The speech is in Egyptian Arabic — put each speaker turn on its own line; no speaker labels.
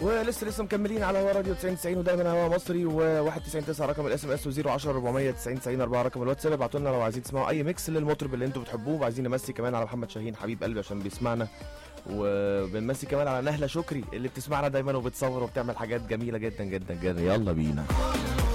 ولسه لسه مكملين على هوا راديو 90 90 ودايما هوا مصري و19 رقم الاس ام اس و010 490 90 4 رقم الواتساب ابعتوا لنا لو عايزين تسمعوا اي ميكس للمطرب اللي انتوا بتحبوه وعايزين نمسي كمان على محمد شاهين حبيب قلبي عشان بيسمعنا وبنمسي كمان على نهله شكري اللي بتسمعنا دايما وبتصور وبتعمل حاجات جميله جدا جدا جدا يلا بينا